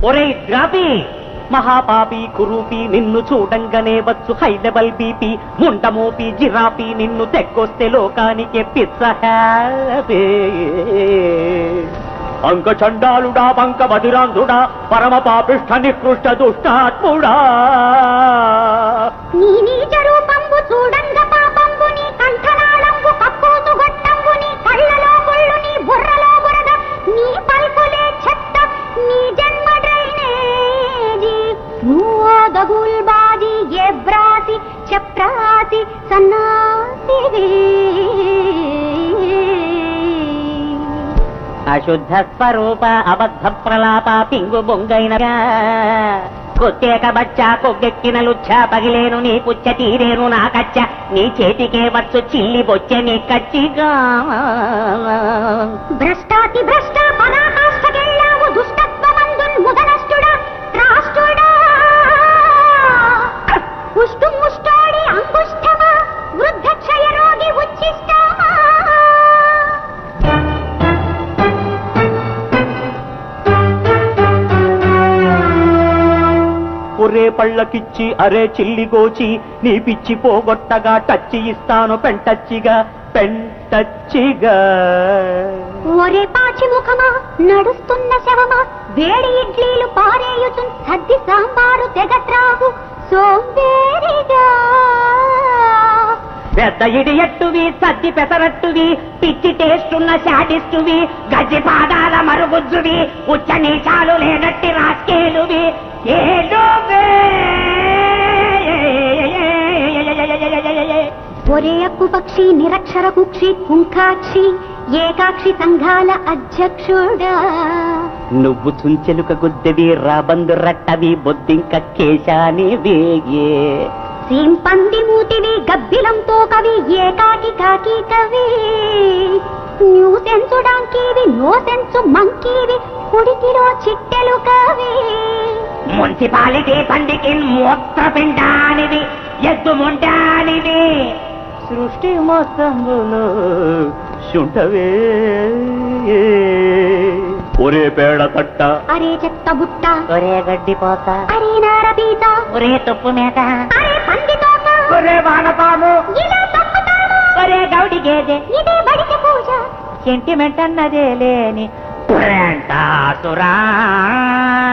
ఒరే ద్రాపి మహాపాపి కురూపి నిన్ను చూడంగానే వచ్చు హై లెవెల్ బీపీ ముండమోపి జిరాపి నిన్ను తెగ్గొస్తే లోకానికి పిచ్చ హ్యాపీ. అంక చండాలుడా బంక బధిరాంధుడా పరమ పాపిష్ఠ నికృష్ట దుష్టాత్ముడా నీ నీచ రూపంబు చూడంగ పాపంబు నీ కంఠనాళంబు కక్కూసు గొట్టంబు నీ కళ్ళలో గుళ్ళు నీ బుర్రలో బురద నీ పల్పులే చెత్త నీ జన్మ డ్రైనేజీ నువ్వో దగుల్బాజీ ఎబ్రాసి చెప్రాసి సన్నాసివి అశుద్ధ స్వరూప అబద్ధ ప్రలాప పింగు బొంగైన కొత్తేక బచ్చా కొగ్గెక్కిన లుచ్చ పగిలేను నీ పుచ్చ తీరేను నా కచ్చ నీ చేతికే వచ్చు చిల్లి బొచ్చ నీ కచ్చిగా భ్రష్టాతి భ్రష్ట పరాకాష్ఠకెళ్ళావు దుష్టత్వమందున్ ముదనష్టుడా త్రాష్టుడా ఉష్టు ముష్టోడి అంగుష్టమా వృద్ధ క్షయ రోగి ఉచ్చిష్టమా ఒరే పళ్ళకిచ్చి అరే చిల్లి గోచి నీ పిచ్చి పోగొట్టగా టచ్చి ఇస్తాను పెంటచ్చిగా పెంటచ్చిగా ఒరే పాచి ముఖమా నడుస్తున్న శవమా వేడి ఇడ్లీలు పారేయుచున్ సద్ది సాంబారు తెగట్రావు సోంబేరిగా పెద్ద ఇడియట్టువి సద్ది పెసరట్టువి పిచ్చి టేస్టున్న శాటిస్టువి గజ్జి పాదాల మరుగుజ్జువి ఉచ్చ నీచాలు లేనట్టి రాస్కేలువి ఏలువే. ఒరే అప్పు పక్షి నిరక్షర కుక్షి కుంకాక్షి ఏకాక్షి సంఘాల అధ్యక్షుడా నువ్వు చుంచెలుక గుద్దెవి రాబందు రట్టవి బొద్దింక కేశాని వేగే సింపంది మూతివి గబ్బిలంతో కవి ఏకాకి కాకి కవి న్యూ సెన్సు డాంకీవి నో సెన్సు మంకీవి కుడికిలో చిట్టెలు కవి మున్సిపాలిటీ పండికి మూత్రపిండానివి ఎద్దు ముండానివి సృష్టి మొత్తములో శుంఠవే ఒరే పేడ తట్ట అరే చెత్త బుట్ట ఒరే గడ్డి పోత అరే నారబీత ఒరే తుప్పు మేత అరే పంది తోక ఒరే వానపాము ఇలా తప్పుతాము ఒరే గౌడి గేదె ఇదే బడికి పూజ సెంటిమెంట్ అన్నదే లేని ప్రేంటాసురా